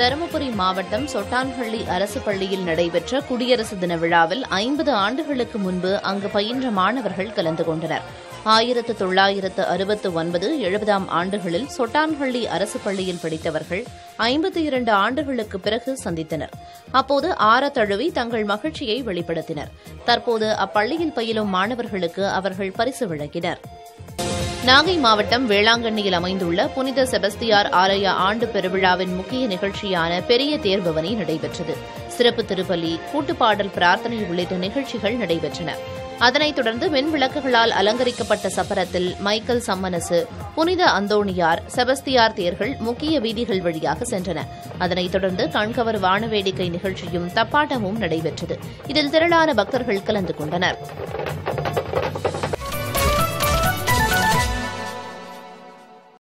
தருமபுரி மாவட்டம் சொட்டான்ஹள்ளி அரசு பள்ளியில் நடைபெற்ற குடியரசு தின விழாவில் ஐம்பது ஆண்டுகளுக்கு முன்பு அங்கு பயின்ற மாணவர்கள் கலந்து கொண்டனர் ஆயிரத்து தொள்ளாயிரத்து அறுபத்து ஒன்பது எழுபதாம் ஆண்டுகளில் சொட்டான்ஹள்ளி அரசு பள்ளியில் படித்தவர்கள் ஐம்பத்தி இரண்டு ஆண்டுகளுக்கு பிறகு சந்தித்தனர் அப்போது ஆற தழுவி தங்கள் மகிழ்ச்சியை வெளிப்படுத்தினர் தற்போது அப்பள்ளியில் பயிலும் மாணவர்களுக்கு அவர்கள் பரிசு வழங்கினர் நாகை மாவட்டம் வேளாங்கண்ணியில் அமைந்துள்ள புனித செபஸ்தியார் ஆலய ஆண்டு பெருவிழாவின் முக்கிய நிகழ்ச்சியான பெரிய தேர்பவனி நடைபெற்றது சிறப்பு திருப்பலி கூட்டுப்பாடல் பிரார்த்தனை உள்ளிட்ட நிகழ்ச்சிகள் நடைபெற்றன அதனைத் தொடர்ந்து மின் விளக்குகளால் அலங்கரிக்கப்பட்ட சப்பரத்தில் மைக்கேல் சம்மனசு புனித அந்தோணியார் செபஸ்தியார் தேர்கள் முக்கிய வீதிகள் வழியாக சென்றன அதனைத் தொடர்ந்து கண்கவர் வானவேடிக்கை நிகழ்ச்சியும் தப்பாட்டமும் நடைபெற்றது இதில் திரளான பக்தர்கள் கலந்து கொண்டனர்